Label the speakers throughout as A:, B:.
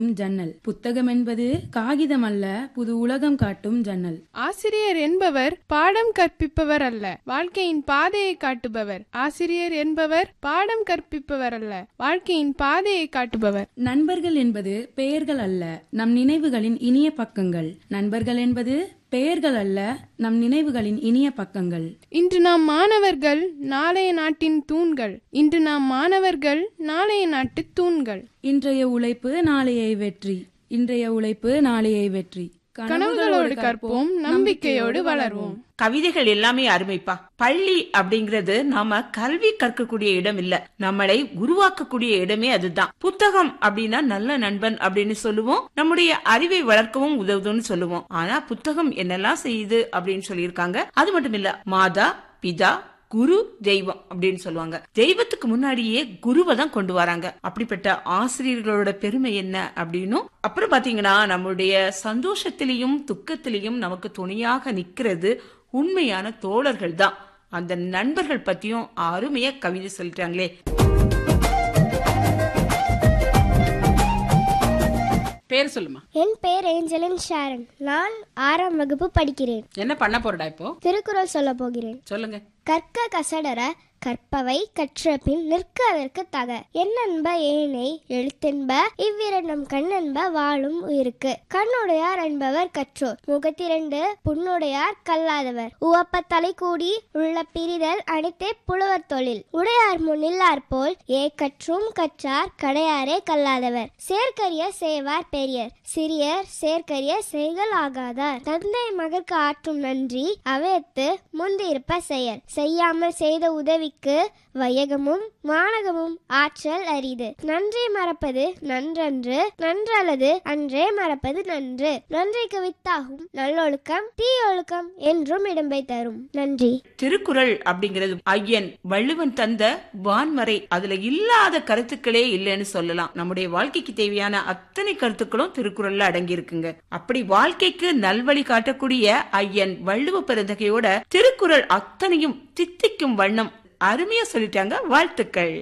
A: ஜன்னல் புத்தகம் என்பது காகிதம் அல்ல புது உலகம் காட்டும் ஜன்னல்
B: ஆசிரியர் என்பவர் பாடம் கற்பிப்பவர் அல்ல வாழ்க்கையின் பாதையை காட்டுபவர் ஆசிரியர் என்பவர் பாடம் கற்பிப்பவர் அல்ல வாழ்க்கையின் பாதையை காட்டுபவர்
A: நண்பர்கள் என்பது பெயர்கள் அல்ல நம் நினைவுகளின் இனிய பக்கங்கள் நண்பர்கள் என்பது பெயர்கள் அல்ல நம் நினைவுகளின் இனிய பக்கங்கள்
B: இன்று நாம் மாணவர்கள் நாளைய நாட்டின் தூண்கள் இன்று நாம் மாணவர்கள் நாளைய நாட்டு தூண்கள்
A: இன்றைய உழைப்பு நாளைய வெற்றி இன்றைய உழைப்பு நாளைய வெற்றி
B: கனவுகளோடு கற்போம் நம்பிக்கையோடு வளர்வோம்
C: கவிதைகள் எல்லாமே அருமைப்பா பள்ளி அப்படிங்கிறது நாம கல்வி கற்கக்கூடிய இடம் இல்ல நம்மளை உருவாக்கக்கூடிய இடமே அதுதான் புத்தகம் அப்படின்னா நல்ல நண்பன் அப்படின்னு சொல்லுவோம் நம்முடைய அறிவை வளர்க்கவும் உதவுதுன்னு சொல்லுவோம் ஆனா புத்தகம் என்னெல்லாம் செய்யுது அப்படின்னு சொல்லியிருக்காங்க அது மட்டும் இல்ல மாதா பிதா குரு தெய்வம் அப்படின்னு சொல்லுவாங்க தெய்வத்துக்கு முன்னாடியே குருவை தான் கொண்டு வராங்க அப்படிப்பட்ட ஆசிரியர்களோட பெருமை என்ன அப்படின்னும் அப்புறம் பாத்தீங்கன்னா நம்மளுடைய சந்தோஷத்திலையும் துக்கத்திலையும் நமக்கு துணையாக நிக்கிறது உண்மையான தோழர்கள் தான் அந்த நண்பர்கள் பத்தியும் அருமையா கவிதை சொல்லிட்டாங்களே
D: பேர் சொல்லுமா
E: என் பெயர் ஏஞ்சலின் ஷாரன் நான் ஆறாம் வகுப்பு படிக்கிறேன்
D: என்ன பண்ண போறடா இப்போ
E: திருக்குறள் சொல்ல போகிறேன்
D: சொல்லுங்க
E: கற்க கசடர கற்பவை கற்றபின் நிற்கதற்கு தக என்னென்ப ஏனை எழுத்தென்ப இவ்விரண்டும் கண்ணென்ப வாழும் உயிருக்கு கண்ணுடையார் என்பவர் கற்றோர் முகத்திரண்டு புண்ணுடையார் கல்லாதவர் உவப்ப தலை கூடி உள்ள பிரிதல் அனைத்தே புலவர் தொழில் உடையார் முன்னில்லார் போல் ஏ கற்றும் கற்றார் கடையாரே கல்லாதவர் சேர்க்கரிய சேவார் பெரியர் சிறியர் சேர்க்கரிய செய்கள் ஆகாதார் தந்தை மகற்கு ஆற்றும் நன்றி அவையத்து முந்திருப்ப செயல் செய்யாமல் செய்த உதவிக்கு வையகமும் வானகமும் ஆற்றல் அரிது நன்றி மறப்பது நன்றன்று நன்றல்லது அன்றே மறப்பது நன்று நன்றிக்கு வித்தாகும் நல்லொழுக்கம் தீயொழுக்கம் என்றும் இடம்பை தரும் நன்றி
C: திருக்குறள் அப்படிங்கிறது ஐயன் வள்ளுவன் தந்த வான்மறை அதுல இல்லாத கருத்துக்களே இல்லைன்னு சொல்லலாம் நம்முடைய வாழ்க்கைக்கு தேவையான அத்தனை கருத்துக்களும் திருக்குறள்ல அடங்கி இருக்குங்க அப்படி வாழ்க்கைக்கு நல்வழி காட்டக்கூடிய ஐயன் வள்ளுவ பெருந்தகையோட திருக்குறள் அத்தனையும் தித்திக்கும் வண்ணம் அருமையா சொல்லிட்டாங்க வாழ்த்துக்கள்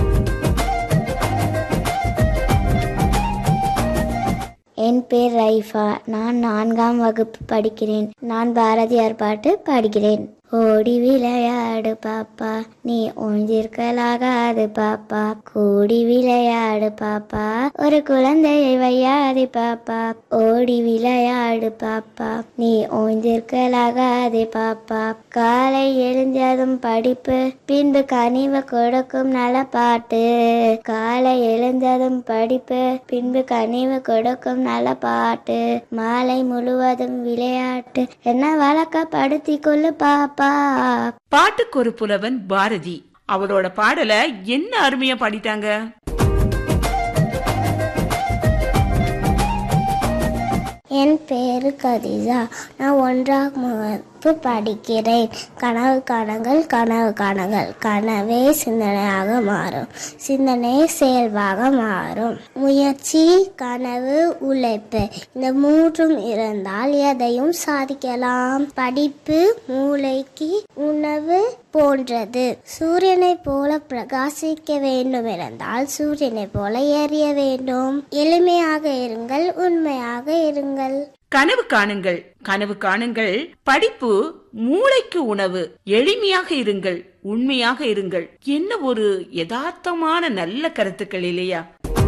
F: என் பேர் ரைஃபா நான் நான்காம் வகுப்பு படிக்கிறேன் நான் பாரதியார் பாட்டு பாடுகிறேன் ஓடி விளையாடு பாப்பா நீ ஒழிஞ்சிருக்கலாகாது பாப்பா கூடி விளையாடு பாப்பா ஒரு குழந்தையை வையாதே பாப்பா ஓடி விளையாடு பாப்பா நீ ஒழிஞ்சிருக்கலாகாதே பாப்பா காலை எழுந்ததும் படிப்பு பின்பு கனிவு கொடுக்கும் நல்ல பாட்டு காலை எழுந்ததும் படிப்பு பின்பு கனிவு கொடுக்கும் நல்ல பாட்டு மாலை முழுவதும் விளையாட்டு என்ன வழக்கப்படுத்தி கொள்ளு பாப்பா
C: பாட்டுக்கு ஒரு புலவன் பாரதி அவரோட பாடல என்ன அருமையா பாடிட்டாங்க
F: என் பேரு கதிஜா நான் ஒன்றாம் வகுப்பு படிக்கிறேன் கனவு காணுங்கள் கனவு காணுங்கள் கனவே சிந்தனையாக மாறும் சிந்தனை செயல்பாக மாறும் முயற்சி கனவு உழைப்பு இந்த மூன்றும் இருந்தால் எதையும் சாதிக்கலாம் படிப்பு மூளைக்கு உணவு போன்றது சூரியனை போல பிரகாசிக்க வேண்டும் இருந்தால் சூரியனை போல எரிய வேண்டும் எளிமையாக இருங்கள் உண்மையாக இருங்கள்
C: கனவு காணுங்கள் கனவு காணுங்கள் படிப்பு மூளைக்கு உணவு எளிமையாக இருங்கள் உண்மையாக இருங்கள் என்ன ஒரு யதார்த்தமான நல்ல கருத்துக்கள் இல்லையா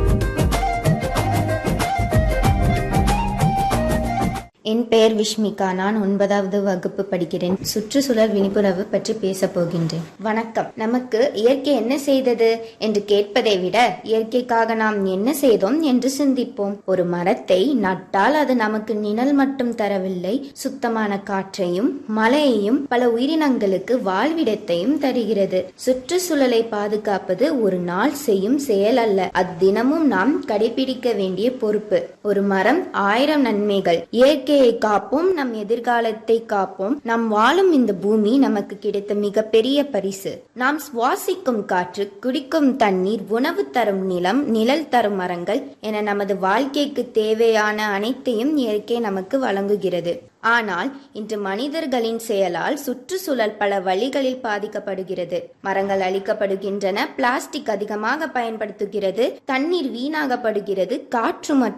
G: என் பெயர் விஷ்மிகா நான் ஒன்பதாவது வகுப்பு படிக்கிறேன் சுற்றுச்சூழல் விழிப்புணர்வு பற்றி பேசப் போகின்றேன் வணக்கம் நமக்கு இயற்கை என்ன செய்தது என்று கேட்பதை விட இயற்கைக்காக நாம் என்ன செய்தோம் என்று சிந்திப்போம் ஒரு மரத்தை நட்டால் அது நமக்கு நிழல் மட்டும் தரவில்லை சுத்தமான காற்றையும் மழையையும் பல உயிரினங்களுக்கு வாழ்விடத்தையும் தருகிறது சுற்றுச்சூழலை பாதுகாப்பது ஒரு நாள் செய்யும் செயல் அல்ல அத்தினமும் நாம் கடைபிடிக்க வேண்டிய பொறுப்பு ஒரு மரம் ஆயிரம் நன்மைகள் இயற்கையை காப்போம் நம் எதிர்காலத்தை காப்போம் நாம் வாழும் இந்த பூமி நமக்கு கிடைத்த மிகப்பெரிய பரிசு நாம் சுவாசிக்கும் காற்று குடிக்கும் தண்ணீர் உணவு தரும் நிலம் நிழல் தரும் மரங்கள் என நமது வாழ்க்கைக்கு தேவையான அனைத்தையும் இயற்கை நமக்கு வழங்குகிறது ஆனால் இன்று மனிதர்களின் செயலால் சுற்றுச்சூழல் பல வழிகளில் பாதிக்கப்படுகிறது மரங்கள் அழிக்கப்படுகின்றன பிளாஸ்டிக் அதிகமாக பயன்படுத்துகிறது தண்ணீர் வீணாகப்படுகிறது காற்று மற்றும்